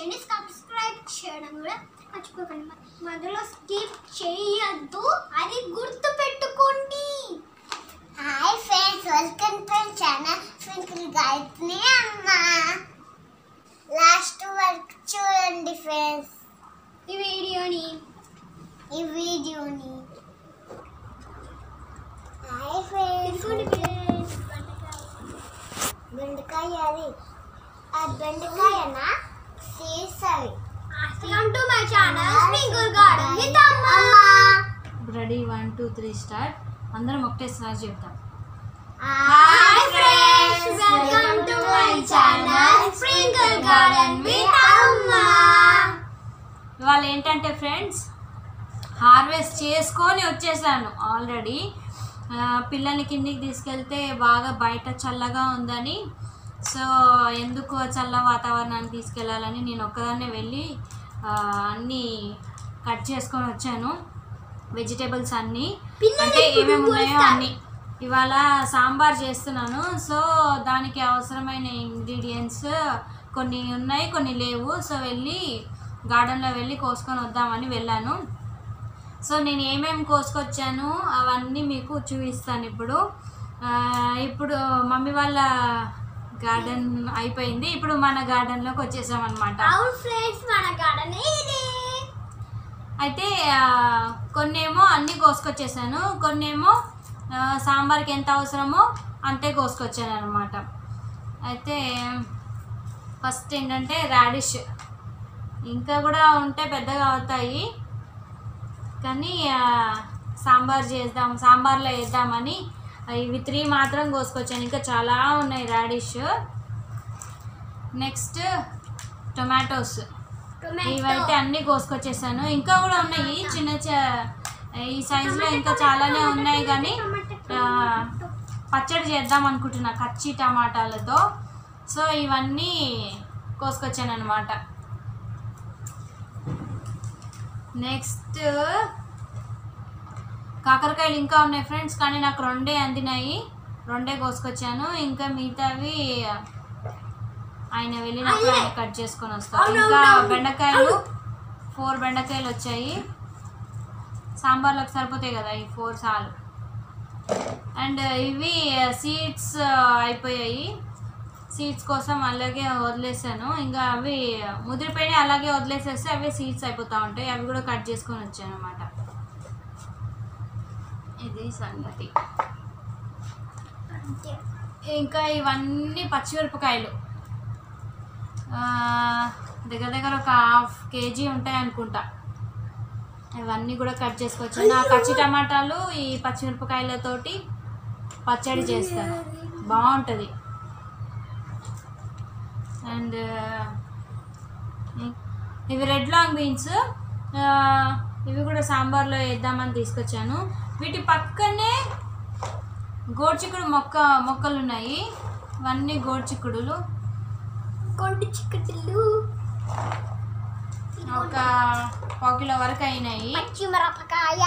చేయండి సబ్స్క్రైబ్ చేయడం కూడా మర్చిపోకండి మధ్యలో స్కిప్ చేయొద్దు అది గుర్తు పెట్టుకోండి hi friends welcome to channel స్వింకిల్ గాయత్రి అమ్మ లాస్ట్ వరకు చూడండి ఫ్రెండ్స్ ఈ వీడియోని ఈ వీడియోని హాయ్ ఫ్రెండ్స్ ఇదిగోండి friends, బెండకాయ అది అది బెండకాయనా సీడ్స్ అవి welcome to my channel sprinkle garden with అమ్మ ready one two three start అందరం ఒకటేసారి చెప్తాం hi friends welcome to my channel sprinkle garden with అమ్మ ఇవాళ ఏంటంటే ఫ్రెండ్స్ హార్వెస్ట్ చేసుకొని వచ్చేసాను ఆల్రెడీ పిల్లల్ని కిందికి తీసుకెళ్తే బాగా బయట చల్లగా ఉందని సో ఎందుకు చల్ల వాతావరణాన్ని తీసుకెళ్ళాలని నేను ఒక్కదాన్నే వెళ్ళి ఆ, అన్నీ కట్ చేసుకొని వచ్చాను వెజిటేబుల్స్ అన్నీ పిల్లలు అంటే ఇప్పుడు ఏమేమి ఉన్నాయో కోస్తారు. అన్నీ ఇవాళ సాంబార్ చేస్తున్నాను సో దానికి అవసరమైన ఇంగ్రీడియంట్స్ కొన్ని ఉన్నాయి కొన్ని లేవు సో వెళ్ళి గార్డెన్లో వెళ్ళి కోసుకొని వద్దామని వెళ్ళాను సో నేను ఏమేమి కోసుకొచ్చాను అవన్నీ మీకు చూపిస్తాను ఇప్పుడు ఆ, ఇప్పుడు మమ్మీ వాళ్ళ గార్డెన్ అయిపోయింది ఇప్పుడు మన గార్డెన్లోకి వచ్చేసాం అనమాట అవును ఫ్రెండ్స్ మన గార్డెన్ ఇది అయితే ఆ, కొన్నేమో అన్నీ కోసుకొచ్చేసాను కొన్నేమో ఆ, సాంబార్కి ఎంత అవసరమో అంతే కోసుకొచ్చాను అనమాట అయితే ఫస్ట్ ఏంటంటే రాడిష్ ఇంకా కూడా ఉంటే పెద్దగా అవుతాయి కానీ ఆ, సాంబార్ చేద్దాం సాంబార్లో వేద్దామని ఇవి త్రీ మాత్రం కోసుకొచ్చాను ఇంకా చాలా ఉన్నాయి రాడిష్ నెక్స్ట్ టొమాటోస్ ఇవైతే అన్ని కోసుకొచ్చేసాను ఇంకా కూడా ఉన్నాయి చిన్న చ- ఈ సైజులో ఇంకా చాలానే ఉన్నాయి కానీ ఆ, పచ్చడి చేద్దాం అనుకుంటున్నా కచ్చి టమాటాలతో సో ఇవన్నీ కోసుకొచ్చాను అనమాట నెక్స్ట్ కాకరకాయలు ఇంకా ఉన్నాయి ఫ్రెండ్స్ కానీ నాకు రెండే అందినాయి రెండే కోసుకొచ్చాను ఇంకా మిగతావి ఆయన వెళ్ళినప్పుడు ఆయన కట్ చేసుకొని వస్తారు ఇంకా బెండకాయలు ఫోర్ బెండకాయలు వచ్చాయి సాంబార్లోకి సరిపోతాయి కదా ఈ ఫోర్ సాలు అండ్ ఇవి సీడ్స్ అయిపోయాయి సీడ్స్ కోసం అలాగే వదిలేసాను ఇంకా అవి ముదిరిపోయినాయి అలాగే వదిలేసేస్తే అవి సీడ్స్ అయిపోతూ ఉంటాయి అవి కూడా కట్ చేసుకొని వచ్చాను అనమాట ఇది సంగతి ఇంకా ఇవన్నీ పచ్చిమిరపకాయలు ఆ, దగ్గర దగ్గర ఒక హాఫ్ కేజీ ఉంటాయి అనుకుంటా ఇవన్నీ కూడా కట్ చేసుకొచ్చాను ఆ పచ్చి టమాటాలు ఈ పచ్చిమిరపకాయలతోటి పచ్చడి చేస్తాను బాగుంటుంది అండ్ ఇవి రెడ్ లాంగ్ బీన్స్ ఇవి కూడా సాంబార్లో వేద్దామని తీసుకొచ్చాను వీటి పక్కనే గోడ్చిక్కుడు మొక్క మొక్కలు ఉన్నాయి ఇవన్నీ గోడ్చిక్కుడులు కొండి చిక్కటిల్లు ఒక పావు కిలో వరకు అయినాయి పచ్చి మిరపకాయ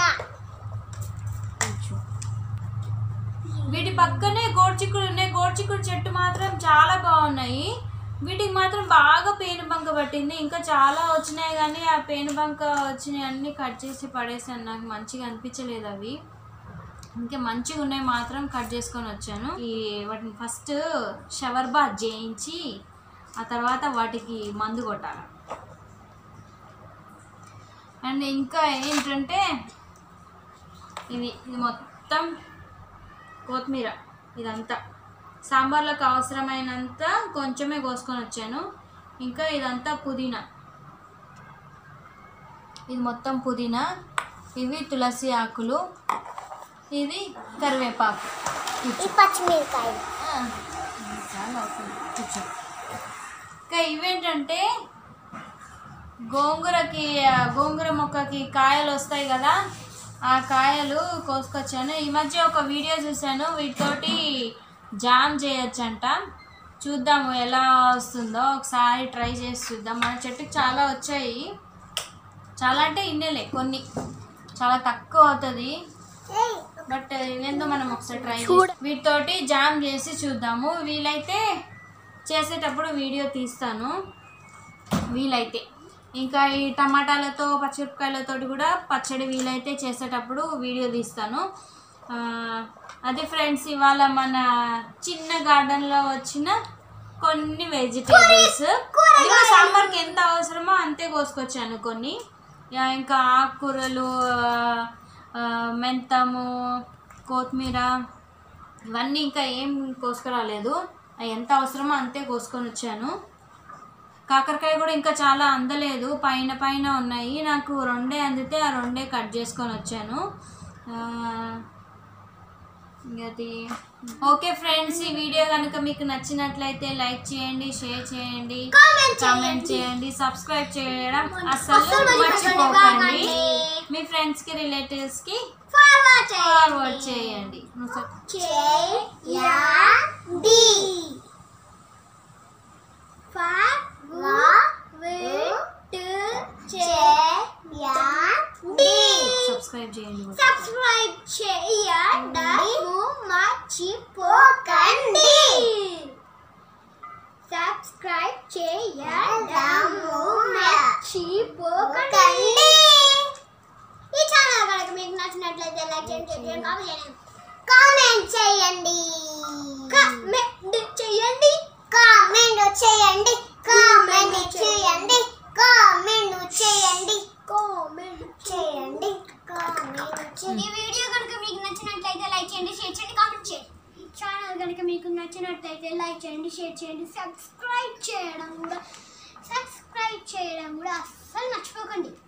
వీటి పక్కనే గోడ్చిక్కుడు ఉన్నాయి గోడ్చిక్కుడు చెట్టు మాత్రం చాలా బాగున్నాయి వీటికి మాత్రం బాగా పేనుబంక పట్టింది ఇంకా చాలా వచ్చినాయి కానీ ఆ పేనుబంక వచ్చినాయి అన్నీ కట్ చేసి పడేసాను నాకు మంచిగా అనిపించలేదు అవి ఇంకా మంచిగా ఉన్నాయి మాత్రం కట్ చేసుకొని వచ్చాను ఈ వాటిని ఫస్ట్ షవర్ బాత్ చేయించి ఆ తర్వాత వాటికి మందు కొట్టాలి అండ్ ఇంకా ఏంటంటే ఇవి ఇది మొత్తం కొత్తిమీర ఇదంతా సాంబార్లోకి అవసరమైనంత కొంచెమే కోసుకొని వచ్చాను ఇంకా ఇదంతా పుదీనా ఇది మొత్తం పుదీనా ఇవి తులసి ఆకులు ఇది కరివేపాకు ఈ పచ్చిమిరకాయలు ఆ, చాలా అవుతుంది. కూర్చో ఇంకా ఇవేంటంటే గోంగూరకి ఆ, గోంగూర మొక్కకి కాయలు వస్తాయి కదా ఆ కాయలు కోసుకొచ్చాను ఈ మధ్య ఒక వీడియో చూశాను వీటితోటి జామ్ చేయొచ్చంట చూద్దాము ఎలా వస్తుందో ఒకసారి ట్రై చేసి చూద్దాం మన చెట్టుకి చాలా వచ్చాయి చాలా అంటే ఇన్నెలే కొన్ని చాలా తక్కువ అవుతుంది బట్ ఇవేందో మనం ఒకసారి ట్రై వీటితోటి జామ్ చేసి చూద్దాము వీలైతే చేసేటప్పుడు వీడియో తీస్తాను వీలైతే ఇంకా ఈ టమాటాలతో పచ్చిమిరపకాయలతో కూడా పచ్చడి వీలైతే చేసేటప్పుడు వీడియో తీస్తాను ఆ, అదే ఫ్రెండ్స్ ఇవాళ మన చిన్న గార్డెన్లో వచ్చిన కొన్ని వెజిటేబుల్స్ సాంబార్కి ఎంత అవసరమో అంతే కోసుకొచ్చాను కొన్ని యా, ఇంకా ఆకుకూరలు ఆ, ఆ, మెంతము కొత్తిమీర ఇవన్నీ ఇంకా ఏం కోసుకురాలేదు అవి ఎంత అవసరమో అంతే కోసుకొని వచ్చాను కాకరకాయ కూడా ఇంకా చాలా అందలేదు పైన పైన ఉన్నాయి నాకు రెండే అందితే ఆ రెండే కట్ చేసుకొని వచ్చాను ఆ, అది ఓకే ఫ్రెండ్స్ ఈ వీడియో కనుక మీకు నచ్చినట్లయితే లైక్ చేయండి షేర్ చేయండి కామెంట్ చేయండి సబ్స్క్రైబ్ చేయడం అసలు మర్చిపోకండి మీ ఫ్రెండ్స్ కి రిలేటివ్స్ కి ఫార్వర్డ్ ఫార్వర్డ్ చేయండి నువ్వు చెప్పు. చేయండి చేయండి సబ్స్క్రైబ్ చేయండి కూడా. సబ్స్క్రైబ్ చేయడము మర్చిపోకండి సబ్స్క్రైబ్ చేయడము మర్చిపోకండి ఈ ఛానల్ కనుక మీకు నచ్చినట్లయితే లైక్ చేయండి కామెంట్ చేయండి కామెంట్ చేయండి కామెంట్ చేయండి కామెంట్ చేయండి కామెంట్ చేయండి కామెంట్ చేయండి కామెంట్ చేయండి ఈ వీడియో కనుక మీకు నచ్చినట్లయితే లైక్ చేయండి షేర్ చేయండి కామెంట్ చేయండి ఈ ఛానల్ కనుక మీకు నచ్చినట్లయితే లైక్ చేయండి షేర్ చేయండి సబ్స్క్రైబ్ చేయడం కూడా సబ్స్క్రైబ్ చేయడం కూడా అస్సలు మర్చిపోకండి